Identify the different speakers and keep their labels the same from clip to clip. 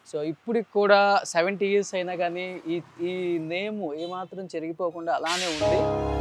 Speaker 1: so ఇప్పటికి కూడా seventy years అయినా కానీ ఈ ఈ నేమ్ ఏమాత్రం చెరిగిపోకుండా అలానే ఉంది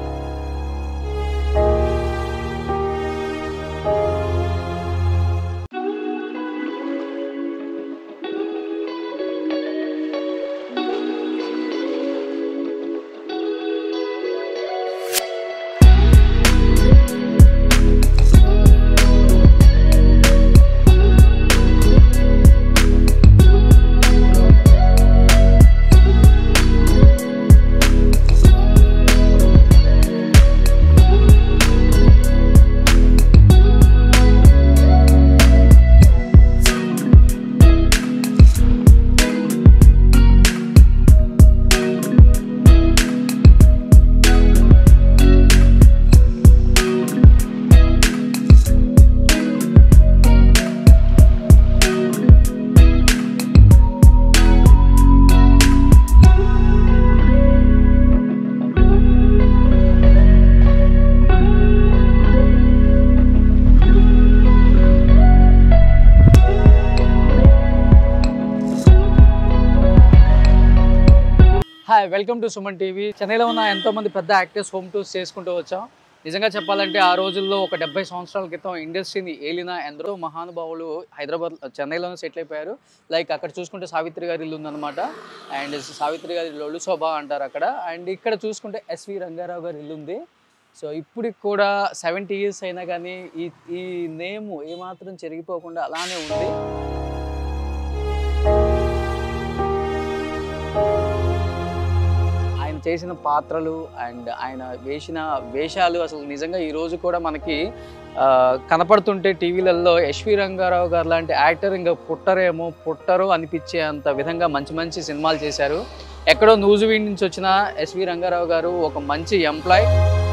Speaker 1: hi welcome to Suman TV చెన్నైలో ఉన్న ఎంతో మంది పెద్ద యాక్టర్స్ హోమ్ టూర్స్ చేసుకుంటూ వచ్చాం నిజంగా చెప్పాలంటే ఆ రోజుల్లో ఒక డెబ్బై సంవత్సరాల క్రితం ఇండస్ట్రీని ఏలిన ఎందరో మహానుభావులు హైదరాబాద్ చెన్నైలోనే సెటిల్ అయిపోయారు లైక్ అక్కడ చూసుకుంటే సావిత్రి గారి ఇల్లు ఉందన్నమాట అండ్ సావిత్రి గారి లొల్లు శోభ అంటారు అక్కడ అండ్ ఇక్కడ చూసుకుంటే ఎస్వి రంగారావు గారి ఇల్లు ఉంది సో ఇప్పటికి కూడా సెవెంటీ ఇయర్స్ అయినా కానీ ఈ ఈ నేమ్ ఏమాత్రం చెరిగిపోకుండా అలానే ఉంది ఆయన చేసిన పాత్రలు అండ్ ఆయన వేసిన వేషాలు అసలు నిజంగా ఈ రోజు కూడా మనకి ఆ, కనపడుతుంటే టీవీలలో ఎస్వి రంగారావు గారు లాంటి యాక్టర్ ఇంకా పుట్టరేమో పుట్టరు అనిపించే అంత విధంగా మంచి మంచి సినిమాలు చేశారు ఎక్కడో నూజువీడ్ నుంచి వచ్చిన ఎస్వి రంగారావు గారు ఒక మంచి ఎంప్లాయ్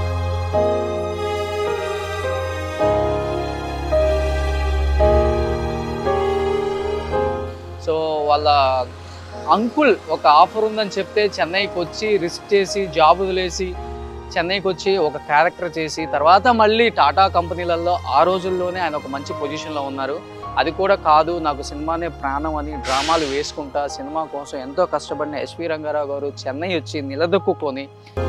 Speaker 1: సో వాళ్ళ అంకుల్ ఒక ఆఫర్ ఉందని చెప్తే చెన్నైకి వచ్చి రిస్క్ చేసి జాబ్ వదిలేసి చెన్నైకి వచ్చి ఒక క్యారెక్టర్ చేసి తర్వాత మళ్ళీ టాటా కంపెనీలలో ఆ రోజుల్లోనే ఆయన ఒక మంచి పొజిషన్లో ఉన్నారు అది కూడా కాదు నాకు సినిమానే ప్రాణం అని డ్రామాలు వేసుకుంటా సినిమా కోసం ఎంతో కష్టపడిన ఎస్వి రంగారావు గారు చెన్నై వచ్చి నిలదొక్కుని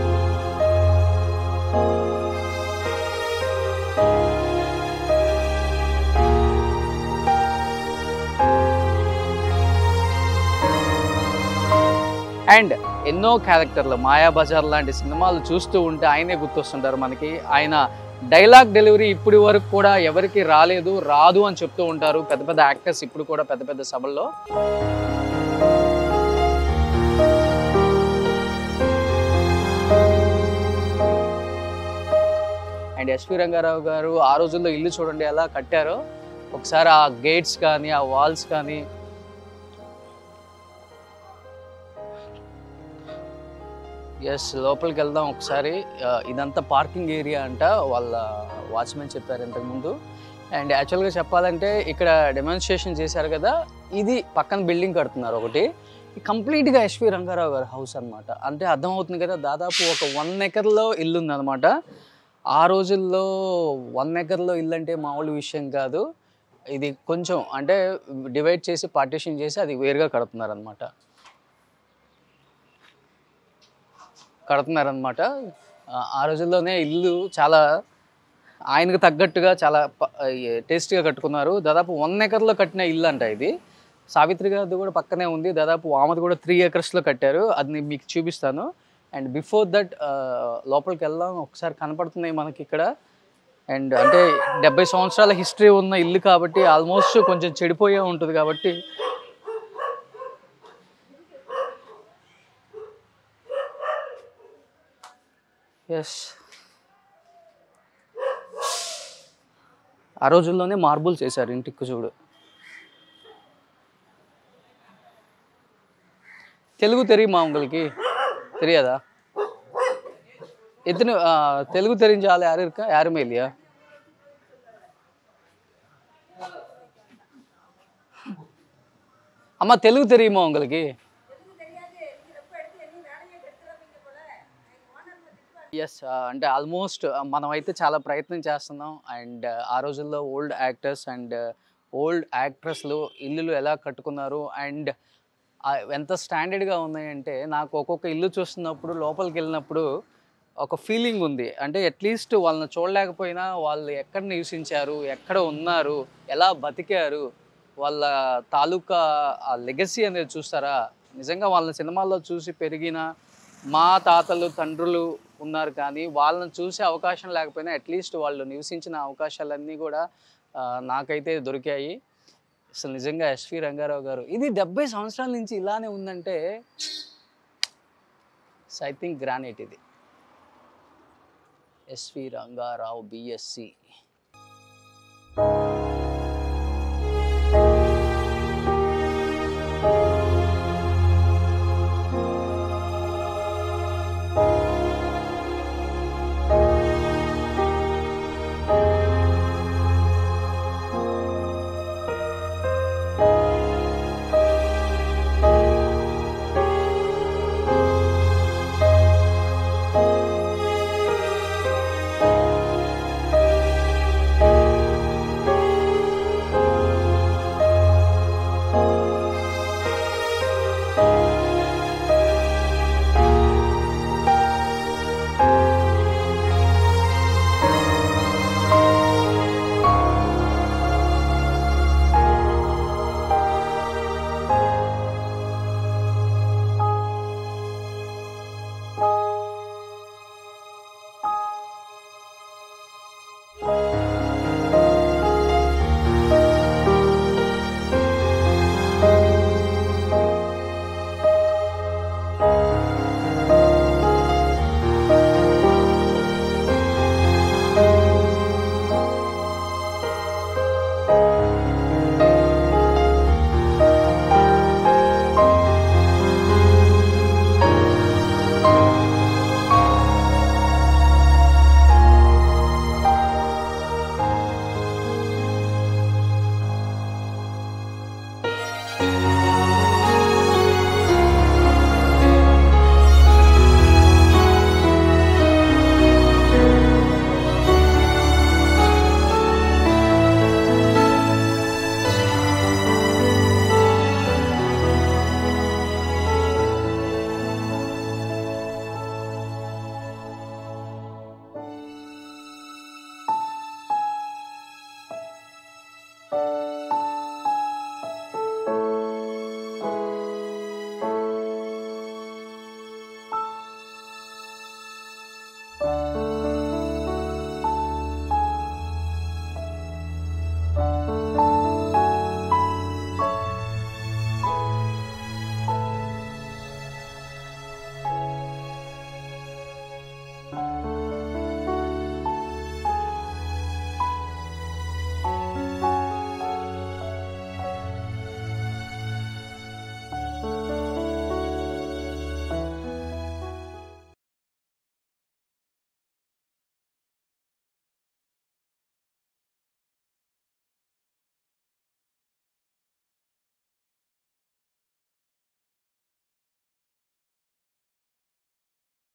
Speaker 1: అండ్ ఎన్నో క్యారెక్టర్లు మాయాబజార్ లాంటి సినిమాలు చూస్తూ ఉంటే ఆయనే గుర్తొస్తుంటారు మనకి ఆయన డైలాగ్ డెలివరీ ఇప్పటి వరకు కూడా ఎవరికి రాలేదు రాదు అని చెప్తూ ఉంటారు పెద్ద పెద్ద యాక్టర్స్ ఇప్పుడు కూడా పెద్ద పెద్ద సభల్లో అండ్ ఎస్వి రంగారావు గారు ఆ రోజుల్లో ఇల్లు చూడండి ఎలా కట్టారో ఒకసారి ఆ గేట్స్ కానీ ఆ వాల్స్ కానీ ఎస్ లోపలికి వెళ్దాం ఒకసారి ఆ, ఇదంతా పార్కింగ్ ఏరియా అంట వాళ్ళ వాచ్మెన్ చెప్పారు ఇంతకుముందు అండ్ యాక్చువల్గా చెప్పాలంటే ఇక్కడ డెమాన్స్ట్రేషన్ చేశారు కదా ఇది పక్కన బిల్డింగ్ కడుతున్నారు ఒకటి కంప్లీట్గా ఎస్వి రంగారావు గారి హౌస్ అన్నమాట అంటే అర్థమవుతుంది కదా దాదాపు ఒక వన్ ఎకర్లో ఇల్లు ఉందన్నమాట ఆ రోజుల్లో వన్ ఎకర్లో ఇల్లు అంటే మామూలు విషయం కాదు ఇది కొంచెం అంటే డివైడ్ చేసి పార్టీషన్ చేసి అది వేరుగా కడుతున్నారు అనమాట కడుతున్నారనమాట ఆ రోజుల్లోనే ఇల్లు చాలా ఆయనకు తగ్గట్టుగా చాలా టేస్ట్గా కట్టుకున్నారు దాదాపు వన్ ఎకర్లో కట్టిన ఇల్లు అంట ఇది సావిత్రి గారిది కూడా పక్కనే ఉంది దాదాపు ఆమెది కూడా త్రీ ఎకర్స్లో కట్టారు అది నేను మీకు చూపిస్తాను అండ్ బిఫోర్ దట్ లోపలికి వెళ్దాం ఒకసారి కనపడుతున్నాయి మనకి ఇక్కడ అండ్ అంటే డెబ్బై సంవత్సరాల హిస్టరీ ఉన్న ఇల్లు కాబట్టి ఆల్మోస్ట్ కొంచెం చెడిపోయే ఉంటుంది కాబట్టి ఎస్ ఆ రోజుల్లోనే మార్బుల్ చేశారు ఇంటికి చూడు తెలుగు தெரியுமா உங்களுக்கு தெரியாதா எத்தனை ஆ, தெலுங்கு தெரிஞ்ச ஆள் யாரும் இருக்கா யாருமே இல்லையா அம்மா தெலுங்கு தெரியுமா உங்களுக்கு ఎస్ అంటే ఆల్మోస్ట్ మనం అయితే చాలా ప్రయత్నం చేస్తున్నాం అండ్ ఆ రోజుల్లో ఓల్డ్ యాక్టర్స్ అండ్ ఓల్డ్ యాక్ట్రెస్లు ఇల్లులు ఎలా కట్టుకున్నారు అండ్ ఎంత స్టాండర్డ్గా ఉన్నాయంటే నాకు ఒక్కొక్క ఇల్లు చూస్తున్నప్పుడు లోపలికి వెళ్ళినప్పుడు ఒక ఫీలింగ్ ఉంది అంటే అట్లీస్ట్ వాళ్ళని చూడలేకపోయినా వాళ్ళు ఎక్కడ నివసించారు ఎక్కడ ఉన్నారు ఎలా బతికారు వాళ్ళ తాలూకా ఆ లెగసీ అనేది చూస్తారా నిజంగా వాళ్ళని సినిమాల్లో చూసి పెరిగిన మా తాతలు తండ్రులు ఉన్నారు కానీ వాళ్ళని చూసే అవకాశం లేకపోయినా అట్లీస్ట్ వాళ్ళు నివసించిన అవకాశాలన్నీ కూడా ఆ, నాకైతే దొరికాయి అసలు నిజంగా ఎస్వి రంగారావు గారు ఇది డెబ్బై సంవత్సరాల నుంచి ఇలానే ఉందంటే ఐ థింక్ గ్రానైట్ ఇది ఎస్వి రంగారావు బిఎస్సి